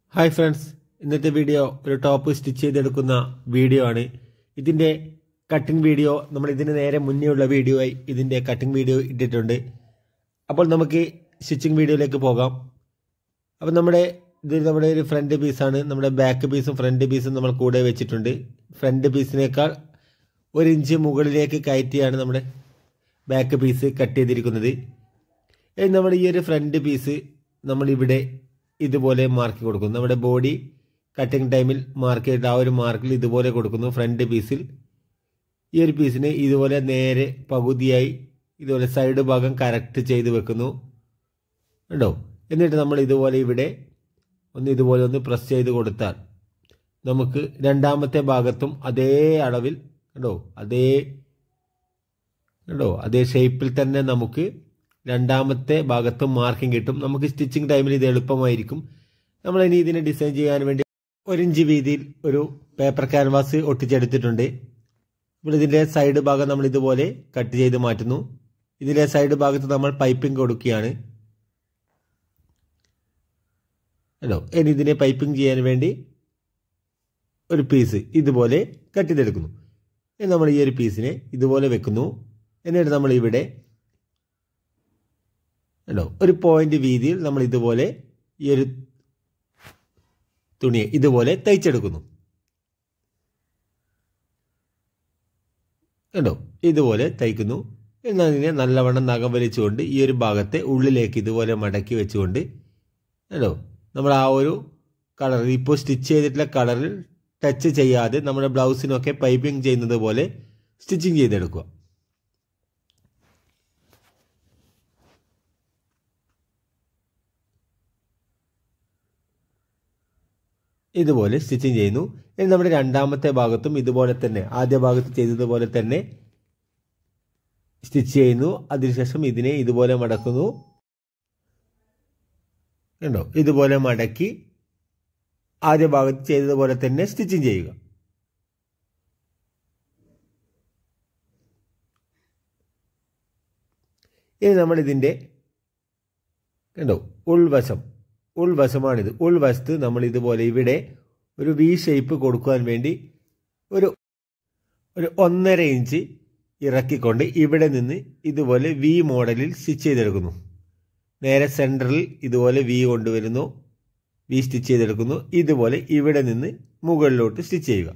hi friends ഇന്നത്തെ video ഒരു top stitch ചെയ്തെടുക്കുന്ന വീഡിയോ ആണ് ഇതിൻ്റെ കട്ടിംഗ് വീഡിയോ നമ്മൾ ഇതിന് നേരെ മുന്നേ ഉള്ള വീഡിയോ ആയി ഇതിൻ്റെ കട്ടിംഗ് വീഡിയോ ഇട്ടിട്ടുണ്ട് അപ്പോൾ നമുക്ക് സ്റ്റിച്ചിങ് വീഡിയോയിലേക്ക് പോകാം അപ്പോൾ നമ്മുടെ ഇത് നമ്മുടെ ഒരു ഫ്രണ്ട് പീസാണ് നമ്മുടെ ബാക്ക് പീസും ഫ്രണ്ട് പീസും നമ്മൾ കൂടെ വെച്ചിട്ടുണ്ട് ഫ്രണ്ട് പീസിനേക്കാൾ ഒരു ഇഞ്ച് മുകളിലേക്ക് കയറ്റിയാണ് നമ്മുടെ ബാക്ക് പീസ് കട്ട് ചെയ്തിരിക്കുന്നത് ഇനി നമ്മൾ ഈ ഒരു ഫ്രണ്ട് പീസ് നമ്മളിവിടെ ഇതുപോലെ മാർക്ക് കൊടുക്കുന്നു നമ്മുടെ ബോഡി കട്ടിങ് ടൈമിൽ മാർക്ക് ചെയ്ത ആ ഒരു മാർക്കിൽ ഇതുപോലെ കൊടുക്കുന്നു ഫ്രണ്ട് പീസിൽ ഈ ഒരു പീസിന് ഇതുപോലെ നേരെ പകുതിയായി ഇതുപോലെ സൈഡ് ഭാഗം കറക്റ്റ് ചെയ്ത് വെക്കുന്നു ഉണ്ടോ എന്നിട്ട് നമ്മൾ ഇതുപോലെ ഇവിടെ ഒന്ന് ഇതുപോലെ ഒന്ന് പ്രസ് ചെയ്ത് കൊടുത്താൽ നമുക്ക് രണ്ടാമത്തെ ഭാഗത്തും അതേ അളവിൽ കണ്ടോ അതേ കണ്ടോ അതേ ഷേപ്പിൽ തന്നെ നമുക്ക് രണ്ടാമത്തെ ഭാഗത്തും മാർക്കിംഗ് കിട്ടും നമുക്ക് സ്റ്റിച്ചിങ് ടൈമിൽ ഇത് എളുപ്പമായിരിക്കും നമ്മൾ ഇനി ഇതിനെ ഡിസൈൻ ചെയ്യാൻ വേണ്ടി ഒരു ഇഞ്ച് വീതിയിൽ ഒരു പേപ്പർ ക്യാൻവാസ് ഒട്ടിച്ചെടുത്തിട്ടുണ്ട് അപ്പോൾ ഇതിൻ്റെ സൈഡ് ഭാഗം നമ്മൾ ഇതുപോലെ കട്ട് ചെയ്ത് മാറ്റുന്നു ഇതിലെ സൈഡ് ഭാഗത്ത് നമ്മൾ പൈപ്പിംഗ് കൊടുക്കുകയാണ് ഹലോ ഇനി ഇതിനെ പൈപ്പിംഗ് ചെയ്യാൻ വേണ്ടി ഒരു പീസ് ഇതുപോലെ കട്ട് ചെയ്തെടുക്കുന്നു ഇനി നമ്മൾ ഈ ഒരു പീസിനെ ഇതുപോലെ വെക്കുന്നു എന്നിട്ട് നമ്മൾ ഇവിടെ ഉണ്ടോ ഒരു പോയിന്റ് വീതിയിൽ നമ്മൾ ഇതുപോലെ ഈ ഒരു തുണിയെ ഇതുപോലെ തയ്ച്ചെടുക്കുന്നു കണ്ടോ ഇതുപോലെ തയ്ക്കുന്നു എന്നതിനെ നല്ലവണ്ണം നഖം വലിച്ചുകൊണ്ട് ഈ ഒരു ഭാഗത്തെ ഉള്ളിലേക്ക് ഇതുപോലെ മടക്കി വെച്ചുകൊണ്ട് കണ്ടോ നമ്മൾ ആ ഒരു കളറിൽ ഇപ്പോൾ സ്റ്റിച്ച് ചെയ്തിട്ടുള്ള കളറിൽ ടച്ച് ചെയ്യാതെ നമ്മുടെ ബ്ലൗസിനൊക്കെ പൈപ്പിംഗ് ചെയ്യുന്നത് പോലെ സ്റ്റിച്ചിങ് ചെയ്തെടുക്കുക ഇതുപോലെ സ്റ്റിച്ചിങ് ചെയ്യുന്നു ഇനി നമ്മുടെ രണ്ടാമത്തെ ഭാഗത്തും ഇതുപോലെ തന്നെ ആദ്യ ഭാഗത്ത് ചെയ്തതുപോലെ തന്നെ സ്റ്റിച്ച് ചെയ്യുന്നു അതിനുശേഷം ഇതിനെ ഇതുപോലെ മടക്കുന്നു കണ്ടോ ഇതുപോലെ മടക്കി ആദ്യ ഭാഗത്ത് ചെയ്തതുപോലെ തന്നെ സ്റ്റിച്ചിങ് ചെയ്യുക ഇനി നമ്മൾ ഇതിൻ്റെ കണ്ടോ ഉൾവശം ഉൾവശമാണിത് ഉൾവശത്ത് നമ്മൾ ഇതുപോലെ ഇവിടെ ഒരു വി ഷേപ്പ് കൊടുക്കുവാൻ വേണ്ടി ഒരു ഒരു ഒന്നര ഇഞ്ച് ഇറക്കിക്കൊണ്ട് ഇവിടെ നിന്ന് ഇതുപോലെ വി മോഡലിൽ സ്റ്റിച്ച് ചെയ്തെടുക്കുന്നു നേരെ സെൻറ്ററിൽ ഇതുപോലെ വി കൊണ്ടുവരുന്നു വി സ്റ്റിച്ച് ചെയ്തെടുക്കുന്നു ഇതുപോലെ ഇവിടെ നിന്ന് മുകളിലോട്ട് സ്റ്റിച്ച് ചെയ്യുക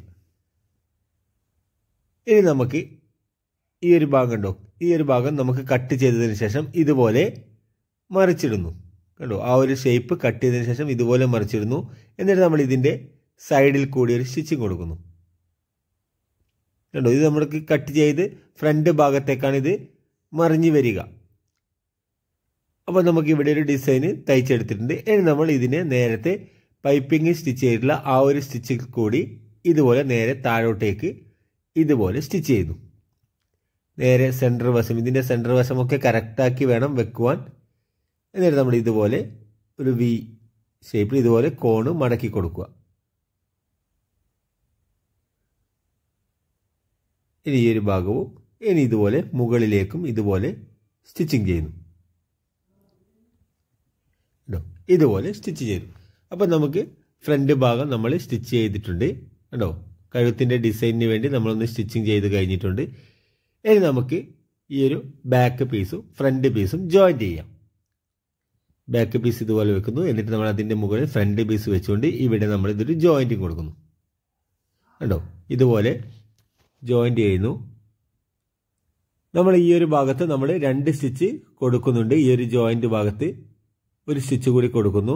ഇനി നമുക്ക് ഈ ഒരു ഭാഗം ഉണ്ടോ ഈ ഒരു ഭാഗം നമുക്ക് കട്ട് ചെയ്തതിന് ശേഷം ഇതുപോലെ മറിച്ചിടുന്നു കണ്ടോ ആ ഒരു ഷേപ്പ് കട്ട് ചെയ്തതിന് ശേഷം ഇതുപോലെ മറിച്ചിടുന്നു എന്നിട്ട് നമ്മൾ ഇതിൻ്റെ സൈഡിൽ കൂടി ഒരു സ്റ്റിച്ചിങ് കൊടുക്കുന്നു കണ്ടോ ഇത് നമ്മൾക്ക് കട്ട് ചെയ്ത് ഫ്രണ്ട് ഭാഗത്തേക്കാണ് ഇത് മറിഞ്ഞു വരിക അപ്പോൾ നമുക്ക് ഇവിടെ ഒരു ഡിസൈന് തയ്ച്ചെടുത്തിട്ടുണ്ട് ഇനി നമ്മൾ ഇതിനെ നേരത്തെ പൈപ്പിംഗ് സ്റ്റിച്ച് ചെയ്തിട്ടുള്ള ആ ഒരു സ്റ്റിച്ചിൽ കൂടി ഇതുപോലെ നേരെ താഴോട്ടേക്ക് ഇതുപോലെ സ്റ്റിച്ച് ചെയ്യുന്നു നേരെ സെൻറ്റർ വശം ഇതിൻ്റെ സെൻറ്റർ വശമൊക്കെ കറക്റ്റാക്കി വേണം വെക്കുവാൻ എന്നിട്ട് നമ്മൾ ഇതുപോലെ ഒരു വി ഷേപ്പിൽ ഇതുപോലെ കോണ് മടക്കി കൊടുക്കുക ഇനി ഈ ഒരു ഭാഗവും ഇനി ഇതുപോലെ മുകളിലേക്കും ഇതുപോലെ സ്റ്റിച്ചിങ് ചെയ്യുന്നു ഇതുപോലെ സ്റ്റിച്ച് ചെയ്തു അപ്പോൾ നമുക്ക് ഫ്രണ്ട് ഭാഗം നമ്മൾ സ്റ്റിച്ച് ചെയ്തിട്ടുണ്ട് കണ്ടോ കഴുത്തിൻ്റെ ഡിസൈനിന് വേണ്ടി നമ്മളൊന്ന് സ്റ്റിച്ചിങ് ചെയ്ത് കഴിഞ്ഞിട്ടുണ്ട് ഇനി നമുക്ക് ഈ ഒരു ബാക്ക് പീസും ഫ്രണ്ട് പീസും ജോയിൻറ്റ് ചെയ്യാം ബാക്ക് പീസ് ഇതുപോലെ വെക്കുന്നു എന്നിട്ട് നമ്മൾ അതിൻ്റെ മുകളിൽ ഫ്രണ്ട് പീസ് വെച്ചുകൊണ്ട് ഇവിടെ നമ്മൾ ഇതൊരു ജോയിൻറ്റിങ് കൊടുക്കുന്നു കണ്ടോ ഇതുപോലെ ജോയിൻറ്റ് ചെയ്യുന്നു നമ്മൾ ഈ ഒരു ഭാഗത്ത് നമ്മൾ രണ്ട് സ്റ്റിച്ച് കൊടുക്കുന്നുണ്ട് ഈ ഒരു ജോയിൻറ്റ് ഭാഗത്ത് ഒരു സ്റ്റിച്ച് കൂടി കൊടുക്കുന്നു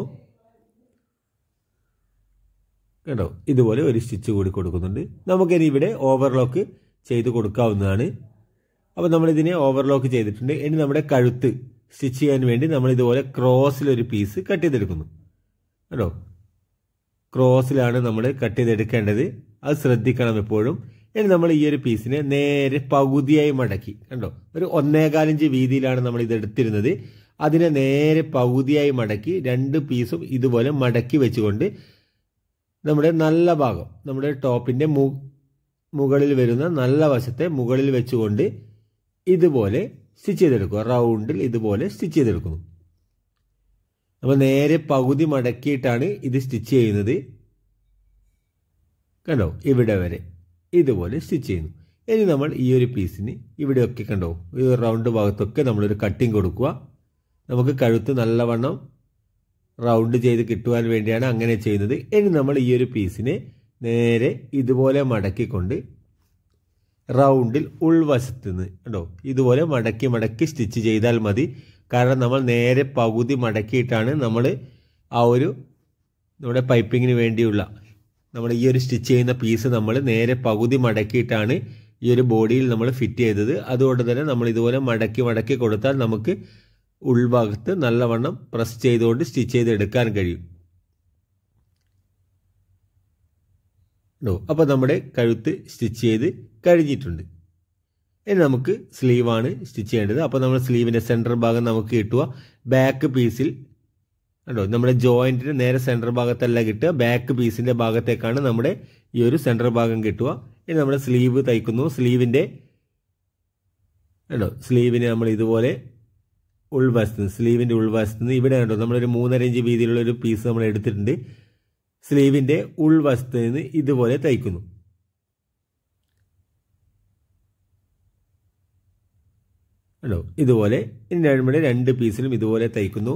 കേട്ടോ ഇതുപോലെ ഒരു സ്റ്റിച്ച് കൂടി കൊടുക്കുന്നുണ്ട് നമുക്കിനി ഇവിടെ ഓവർലോക്ക് ചെയ്ത് കൊടുക്കാവുന്നതാണ് അപ്പോൾ നമ്മളിതിനെ ഓവർലോക്ക് ചെയ്തിട്ടുണ്ട് ഇനി നമ്മുടെ കഴുത്ത് സ്റ്റിച്ച് ചെയ്യാൻ വേണ്ടി നമ്മൾ ഇതുപോലെ ക്രോസിലൊരു പീസ് കട്ട് ചെയ്തെടുക്കുന്നു കേട്ടോ ക്രോസിലാണ് നമ്മൾ കട്ട് ചെയ്തെടുക്കേണ്ടത് അത് ശ്രദ്ധിക്കണം എപ്പോഴും ഇനി നമ്മൾ ഈ ഒരു പീസിനെ നേരെ പകുതിയായി മടക്കി കണ്ടോ ഒരു ഒന്നേകാലിഞ്ച് വീതിയിലാണ് നമ്മൾ ഇത് എടുത്തിരുന്നത് അതിനെ നേരെ പകുതിയായി മടക്കി രണ്ട് പീസും ഇതുപോലെ മടക്കി വെച്ചുകൊണ്ട് നമ്മുടെ നല്ല ഭാഗം നമ്മുടെ ടോപ്പിൻ്റെ മു മുകളിൽ വരുന്ന നല്ല വശത്തെ മുകളിൽ വെച്ചുകൊണ്ട് ഇതുപോലെ സ്റ്റിച്ച് ചെയ്തെടുക്കുക റൗണ്ടിൽ ഇതുപോലെ സ്റ്റിച്ച് ചെയ്തെടുക്കുന്നു നമ്മൾ നേരെ പകുതി മടക്കിയിട്ടാണ് ഇത് സ്റ്റിച്ച് ചെയ്യുന്നത് കണ്ടോ ഇവിടെ വരെ ഇതുപോലെ സ്റ്റിച്ച് ചെയ്യുന്നു ഇനി നമ്മൾ ഈ ഒരു പീസിന് ഇവിടെയൊക്കെ കണ്ടോ ഈ റൗണ്ട് ഭാഗത്തൊക്കെ നമ്മളൊരു കട്ടിങ് കൊടുക്കുക നമുക്ക് കഴുത്ത് നല്ലവണ്ണം റൗണ്ട് ചെയ്ത് കിട്ടുവാൻ വേണ്ടിയാണ് അങ്ങനെ ചെയ്യുന്നത് ഇനി നമ്മൾ ഈ ഒരു പീസിനെ നേരെ ഇതുപോലെ മടക്കിക്കൊണ്ട് റൗണ്ടിൽ ഉൾവശത്ത് നിന്ന് കണ്ടോ ഇതുപോലെ മടക്കി മടക്കി സ്റ്റിച്ച് ചെയ്താൽ മതി കാരണം നമ്മൾ നേരെ പകുതി മടക്കിയിട്ടാണ് നമ്മൾ ആ ഒരു നമ്മുടെ പൈപ്പിങ്ങിന് വേണ്ടിയുള്ള നമ്മൾ ഈ ഒരു സ്റ്റിച്ച് ചെയ്യുന്ന പീസ് നമ്മൾ നേരെ പകുതി മടക്കിയിട്ടാണ് ഈ ഒരു ബോഡിയിൽ നമ്മൾ ഫിറ്റ് ചെയ്തത് അതുകൊണ്ട് തന്നെ നമ്മൾ ഇതുപോലെ മടക്കി മടക്കി കൊടുത്താൽ നമുക്ക് ഉൾഭാഗത്ത് നല്ലവണ്ണം പ്രസ് ചെയ്തുകൊണ്ട് സ്റ്റിച്ച് ചെയ്ത് എടുക്കാൻ കഴിയും അപ്പോൾ നമ്മുടെ കഴുത്ത് സ്റ്റിച്ച് ചെയ്ത് കഴിഞ്ഞിട്ടുണ്ട് ഇനി നമുക്ക് സ്ലീവാണ് സ്റ്റിച്ച് ചെയ്യേണ്ടത് അപ്പോൾ നമ്മൾ സ്ലീവിൻ്റെ സെൻറ്റർ ഭാഗം നമുക്ക് കിട്ടുക ബാക്ക് പീസിൽ കണ്ടോ നമ്മുടെ ജോയിൻറ്റിന് നേരെ സെൻറ്റർ ഭാഗത്തല്ല കിട്ടുക ബാക്ക് പീസിൻ്റെ ഭാഗത്തേക്കാണ് നമ്മുടെ ഈ ഒരു സെൻറ്റർ ഭാഗം കിട്ടുക ഇനി നമ്മുടെ സ്ലീവ് തയ്ക്കുന്നു സ്ലീവിൻ്റെ കണ്ടോ സ്ലീവിന് നമ്മൾ ഇതുപോലെ ഉൾവശത്ത് നിന്ന് സ്ലീവിൻ്റെ ഉൾവശത്ത് നിന്ന് ഇവിടെ കണ്ടോ നമ്മളൊരു മൂന്നര ഇഞ്ച് വീതിയിലുള്ള ഒരു പീസ് നമ്മൾ എടുത്തിട്ടുണ്ട് സ്ലീവിൻ്റെ ഉൾവശത്ത് നിന്ന് ഇതുപോലെ തയ്ക്കുന്നു കണ്ടോ ഇതുപോലെ ഇനി നമ്മുടെ രണ്ട് പീസിലും ഇതുപോലെ തയ്ക്കുന്നു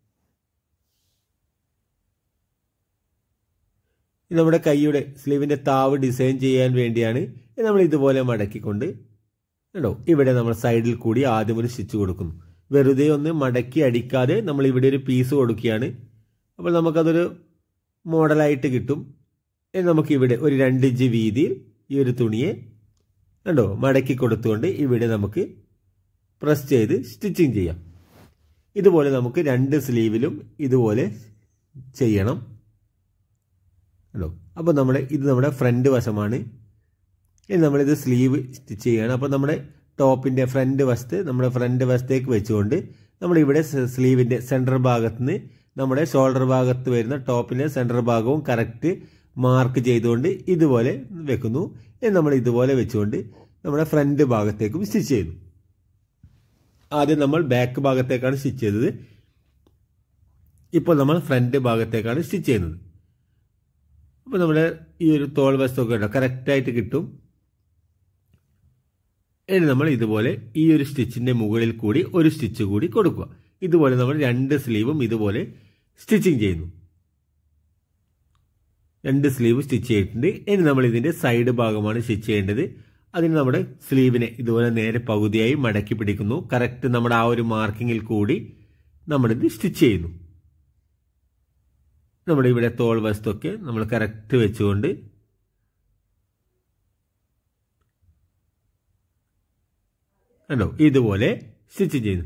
നമ്മുടെ കൈയുടെ സ്ലീവിൻ്റെ താവ് ഡിസൈൻ ചെയ്യാൻ വേണ്ടിയാണ് നമ്മൾ ഇതുപോലെ മടക്കിക്കൊണ്ട് കേട്ടോ ഇവിടെ നമ്മൾ സൈഡിൽ കൂടി ആദ്യം ഒരു സ്റ്റിച്ച് കൊടുക്കുന്നു വെറുതെ ഒന്ന് മടക്കി അടിക്കാതെ നമ്മൾ ഇവിടെ ഒരു പീസ് കൊടുക്കുകയാണ് അപ്പോൾ നമുക്കതൊരു മോഡലായിട്ട് കിട്ടും നമുക്ക് ഇവിടെ ഒരു രണ്ട് ഇഞ്ച് വീതിയിൽ ഈ ഒരു തുണിയെ കണ്ടോ മടക്കി കൊടുത്തുകൊണ്ട് ഇവിടെ നമുക്ക് പ്രസ് ചെയ്ത് സ്റ്റിച്ചിങ് ചെയ്യാം ഇതുപോലെ നമുക്ക് രണ്ട് സ്ലീവിലും ഇതുപോലെ ചെയ്യണം കണ്ടോ അപ്പോൾ നമ്മുടെ ഇത് നമ്മുടെ ഫ്രണ്ട് വശമാണ് ഇനി നമ്മളിത് സ്ലീവ് സ്റ്റിച്ച് ചെയ്യുകയാണ് അപ്പോൾ നമ്മുടെ ടോപ്പിൻ്റെ ഫ്രണ്ട് വശത്ത് നമ്മുടെ ഫ്രണ്ട് വശത്തേക്ക് വെച്ചുകൊണ്ട് നമ്മളിവിടെ സ്ലീവിൻ്റെ സെൻറ്റർ ഭാഗത്ത് നിന്ന് നമ്മുടെ ഷോൾഡർ ഭാഗത്ത് വരുന്ന ടോപ്പിൻ്റെ സെൻറ്റർ ഭാഗവും കറക്റ്റ് മാർക്ക് ചെയ്തുകൊണ്ട് ഇതുപോലെ വെക്കുന്നു ഇനി നമ്മൾ ഇതുപോലെ വെച്ചുകൊണ്ട് നമ്മുടെ ഫ്രണ്ട് ഭാഗത്തേക്കും സ്റ്റിച്ച് ചെയ്യുന്നു ആദ്യം നമ്മൾ ബാക്ക് ഭാഗത്തേക്കാണ് സ്റ്റിച്ച് ചെയ്തത് ഇപ്പോൾ നമ്മൾ ഫ്രണ്ട് ഭാഗത്തേക്കാണ് സ്റ്റിച്ച് ചെയ്യുന്നത് അപ്പോൾ നമ്മുടെ ഈ ഒരു തോൾ വശത്തൊക്കെ ഉണ്ടോ കറക്റ്റായിട്ട് കിട്ടും ഇനി നമ്മൾ ഇതുപോലെ ഈ ഒരു സ്റ്റിച്ചിൻ്റെ മുകളിൽ കൂടി ഒരു സ്റ്റിച്ച് കൂടി കൊടുക്കുക ഇതുപോലെ നമ്മൾ രണ്ട് സ്ലീവും ഇതുപോലെ സ്റ്റിച്ചിങ് ചെയ്യുന്നു രണ്ട് സ്ലീവ് സ്റ്റിച്ച് ചെയ്തിട്ടുണ്ട് ഇനി നമ്മൾ ഇതിൻ്റെ സൈഡ് ഭാഗമാണ് സ്റ്റിച്ച് ചെയ്യേണ്ടത് അതിന് നമ്മുടെ സ്ലീവിനെ ഇതുപോലെ നേരെ പകുതിയായി മടക്കി പിടിക്കുന്നു കറക്റ്റ് നമ്മുടെ ആ ഒരു മാർക്കിങ്ങിൽ കൂടി നമ്മളിത് സ്റ്റിച്ച് ചെയ്യുന്നു നമ്മുടെ ഇവിടെ തോൾ വശത്തൊക്കെ നമ്മൾ കറക്റ്റ് വെച്ചുകൊണ്ട് കണ്ടോ ഇതുപോലെ സ്റ്റിച്ച് ചെയ്യുന്നു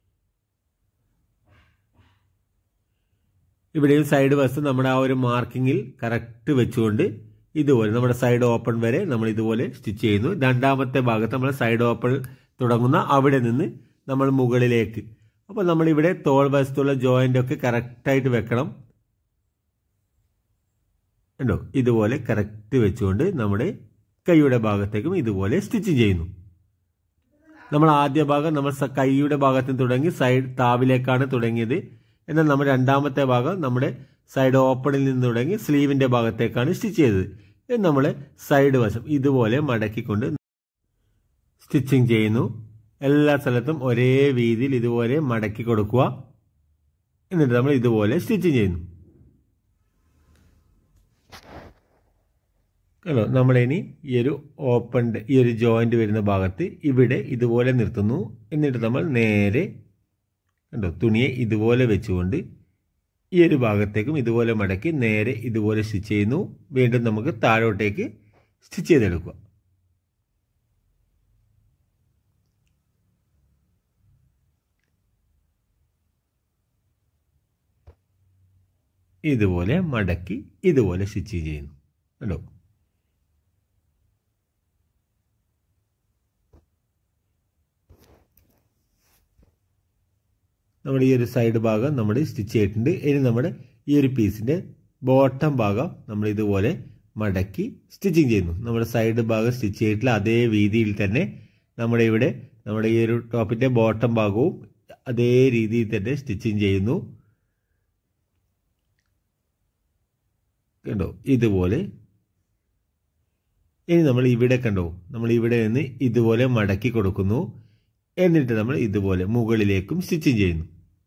ഇവിടെയും സൈഡ് വശത്ത് നമ്മുടെ ആ ഒരു മാർക്കിങ്ങിൽ കറക്റ്റ് വെച്ചുകൊണ്ട് ഇതുപോലെ നമ്മുടെ സൈഡ് ഓപ്പൺ വരെ നമ്മൾ ഇതുപോലെ സ്റ്റിച്ച് ചെയ്യുന്നു രണ്ടാമത്തെ ഭാഗത്ത് നമ്മൾ സൈഡ് ഓപ്പൺ തുടങ്ങുന്ന അവിടെ നിന്ന് നമ്മൾ മുകളിലേക്ക് അപ്പോൾ നമ്മളിവിടെ തോൾ വശത്തുള്ള ജോയിൻ്റ് ഒക്കെ കറക്റ്റായിട്ട് വെക്കണം ഉണ്ടോ ഇതുപോലെ കറക്റ്റ് വെച്ചുകൊണ്ട് നമ്മുടെ കൈയുടെ ഭാഗത്തേക്കും ഇതുപോലെ സ്റ്റിച്ച് ചെയ്യുന്നു നമ്മൾ ആദ്യ ഭാഗം നമ്മൾ കൈയുടെ ഭാഗത്ത് തുടങ്ങി സൈഡ് താവിലേക്കാണ് തുടങ്ങിയത് എന്നാൽ നമ്മൾ രണ്ടാമത്തെ ഭാഗം നമ്മുടെ സൈഡ് ഓപ്പണിൽ നിന്ന് തുടങ്ങി സ്ലീവിൻ്റെ ഭാഗത്തേക്കാണ് സ്റ്റിച്ച് ചെയ്തത് നമ്മൾ സൈഡ് വശം ഇതുപോലെ മടക്കിക്കൊണ്ട് സ്റ്റിച്ചിങ് ചെയ്യുന്നു എല്ലാ സ്ഥലത്തും ഒരേ രീതിയിൽ ഇതുപോലെ മടക്കി കൊടുക്കുക എന്നിട്ട് നമ്മൾ ഇതുപോലെ സ്റ്റിച്ചിങ് ചെയ്യുന്നു കണ്ടോ നമ്മളിനി ഈ ഒരു ഓപ്പൺഡ് ഈ ഒരു ജോയിൻ്റ് വരുന്ന ഭാഗത്ത് ഇവിടെ ഇതുപോലെ നിർത്തുന്നു എന്നിട്ട് നമ്മൾ നേരെ കണ്ടോ തുണിയെ ഇതുപോലെ വെച്ചുകൊണ്ട് ഈ ഒരു ഭാഗത്തേക്കും ഇതുപോലെ മടക്കി നേരെ ഇതുപോലെ സ്റ്റിച്ച് ചെയ്യുന്നു വീണ്ടും നമുക്ക് താഴോട്ടേക്ക് സ്റ്റിച്ച് ചെയ്തെടുക്കുക ഇതുപോലെ മടക്കി ഇതുപോലെ സ്റ്റിച്ച് ചെയ്യുന്നു കണ്ടോ നമ്മുടെ ഈ ഒരു സൈഡ് ഭാഗം നമ്മൾ സ്റ്റിച്ച് ചെയ്തിട്ടുണ്ട് ഇനി നമ്മുടെ ഈ ഒരു പീസിൻ്റെ ബോട്ടം ഭാഗം നമ്മൾ ഇതുപോലെ മടക്കി സ്റ്റിച്ചിങ് ചെയ്യുന്നു നമ്മുടെ സൈഡ് ഭാഗം സ്റ്റിച്ച് ചെയ്തിട്ടുള്ള അതേ രീതിയിൽ തന്നെ നമ്മുടെ ഇവിടെ നമ്മുടെ ഈ ഒരു ടോപ്പിൻ്റെ ബോട്ടം ഭാഗവും അതേ രീതിയിൽ തന്നെ സ്റ്റിച്ചിങ് ചെയ്യുന്നു കണ്ടോ ഇതുപോലെ ഇനി നമ്മൾ ഇവിടെ കണ്ടോ നമ്മൾ ഇവിടെ നിന്ന് ഇതുപോലെ മടക്കി കൊടുക്കുന്നു എന്നിട്ട് നമ്മൾ ഇതുപോലെ മുകളിലേക്കും സ്റ്റിച്ചിങ് ചെയ്യുന്നു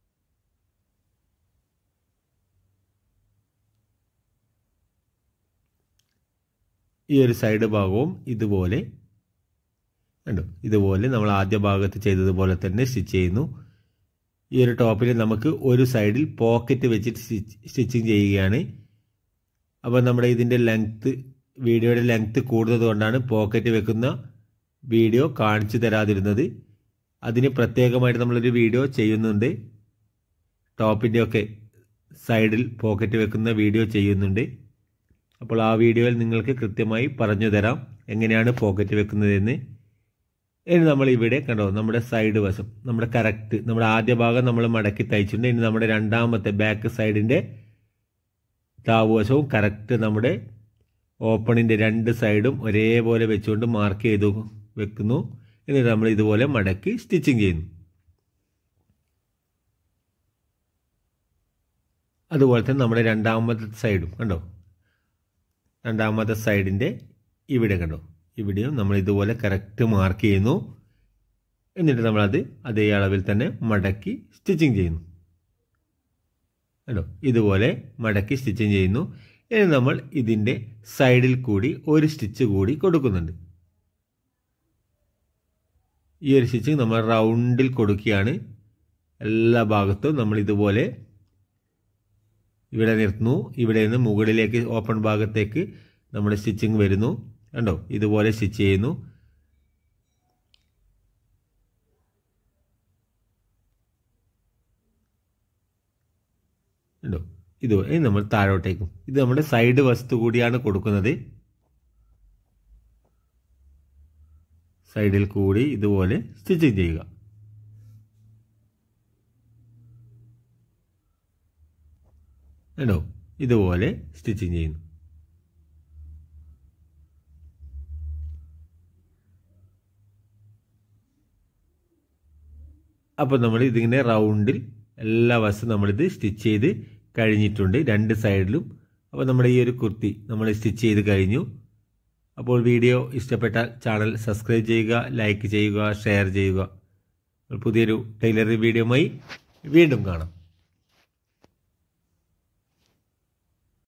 ഈ ഒരു സൈഡ് ഭാഗവും ഇതുപോലെ കണ്ടോ ഇതുപോലെ നമ്മൾ ആദ്യ ഭാഗത്ത് ചെയ്തതുപോലെ തന്നെ സ്റ്റിച്ച് ചെയ്യുന്നു ഈ ഒരു ടോപ്പിൽ നമുക്ക് ഒരു സൈഡിൽ പോക്കറ്റ് വെച്ചിട്ട് സ്റ്റിച്ചിങ് ചെയ്യുകയാണ് അപ്പോൾ നമ്മുടെ ഇതിൻ്റെ ലെങ്ത്ത് വീഡിയോയുടെ ലെങ്ത്ത് കൂടുന്നത് കൊണ്ടാണ് പോക്കറ്റ് വെക്കുന്ന വീഡിയോ കാണിച്ചു തരാതിരുന്നത് അതിന് പ്രത്യേകമായിട്ട് നമ്മളൊരു വീഡിയോ ചെയ്യുന്നുണ്ട് ടോപ്പിൻ്റെ ഒക്കെ സൈഡിൽ പോക്കറ്റ് വെക്കുന്ന വീഡിയോ ചെയ്യുന്നുണ്ട് അപ്പോൾ ആ വീഡിയോയിൽ നിങ്ങൾക്ക് കൃത്യമായി പറഞ്ഞു തരാം എങ്ങനെയാണ് പോക്കറ്റ് വെക്കുന്നതെന്ന് ഇനി നമ്മൾ ഇവിടെ കണ്ടോ നമ്മുടെ സൈഡ് വശം നമ്മുടെ കറക്റ്റ് നമ്മുടെ ആദ്യ ഭാഗം നമ്മൾ മടക്കി തയ്ച്ചിട്ടുണ്ട് ഇനി നമ്മുടെ രണ്ടാമത്തെ ബാക്ക് സൈഡിൻ്റെ താവുവശവും കറക്റ്റ് നമ്മുടെ ഓപ്പണിൻ്റെ രണ്ട് സൈഡും ഒരേപോലെ വെച്ചുകൊണ്ട് മാർക്ക് ചെയ്തു വെക്കുന്നു എന്നിട്ട് നമ്മൾ ഇതുപോലെ മടക്കി സ്റ്റിച്ചിങ് ചെയ്യുന്നു അതുപോലെ തന്നെ നമ്മുടെ രണ്ടാമത്തെ സൈഡും കണ്ടോ രണ്ടാമത്തെ സൈഡിൻ്റെ ഇവിടെ കണ്ടോ ഇവിടെയും നമ്മൾ ഇതുപോലെ കറക്റ്റ് മാർക്ക് ചെയ്യുന്നു എന്നിട്ട് നമ്മളത് അതേ അളവിൽ തന്നെ മടക്കി സ്റ്റിച്ചിങ് ചെയ്യുന്നു കണ്ടോ ഇതുപോലെ മടക്കി സ്റ്റിച്ചിങ് ചെയ്യുന്നു ഇനി നമ്മൾ ഇതിൻ്റെ സൈഡിൽ കൂടി ഒരു സ്റ്റിച്ച് കൂടി കൊടുക്കുന്നുണ്ട് ഈ ഒരു സ്റ്റിച്ചിങ് നമ്മൾ റൗണ്ടിൽ കൊടുക്കുകയാണ് എല്ലാ ഭാഗത്തും നമ്മൾ ഇതുപോലെ ഇവിടെ നിർത്തുന്നു ഇവിടെ നിന്ന് മുകളിലേക്ക് ഓപ്പൺ ഭാഗത്തേക്ക് നമ്മുടെ സ്റ്റിച്ചിങ് വരുന്നു കണ്ടോ ഇതുപോലെ സ്റ്റിച്ച് ചെയ്യുന്നു കണ്ടോ ഇത് നമ്മൾ താഴോട്ടേക്കും ഇത് നമ്മുടെ സൈഡ് വസ്തു കൂടിയാണ് കൊടുക്കുന്നത് സൈഡിൽ കൂടി ഇതുപോലെ സ്റ്റിച്ചിങ് ചെയ്യുക കണ്ടോ ഇതുപോലെ സ്റ്റിച്ചിങ് ചെയ്യുന്നു അപ്പോൾ നമ്മൾ ഇതിങ്ങനെ റൗണ്ടിൽ എല്ലാ വശവും നമ്മളിത് സ്റ്റിച്ച് ചെയ്ത് കഴിഞ്ഞിട്ടുണ്ട് രണ്ട് സൈഡിലും അപ്പോൾ നമ്മുടെ ഈ ഒരു കുർത്തി നമ്മൾ സ്റ്റിച്ച് ചെയ്ത് കഴിഞ്ഞു അപ്പോൾ വീഡിയോ ഇഷ്ടപ്പെട്ടാൽ ചാനൽ സബ്സ്ക്രൈബ് ചെയ്യുക ലൈക്ക് ചെയ്യുക ഷെയർ ചെയ്യുക പുതിയൊരു ടൈലറിംഗ് വീഡിയോയുമായി വീണ്ടും കാണാം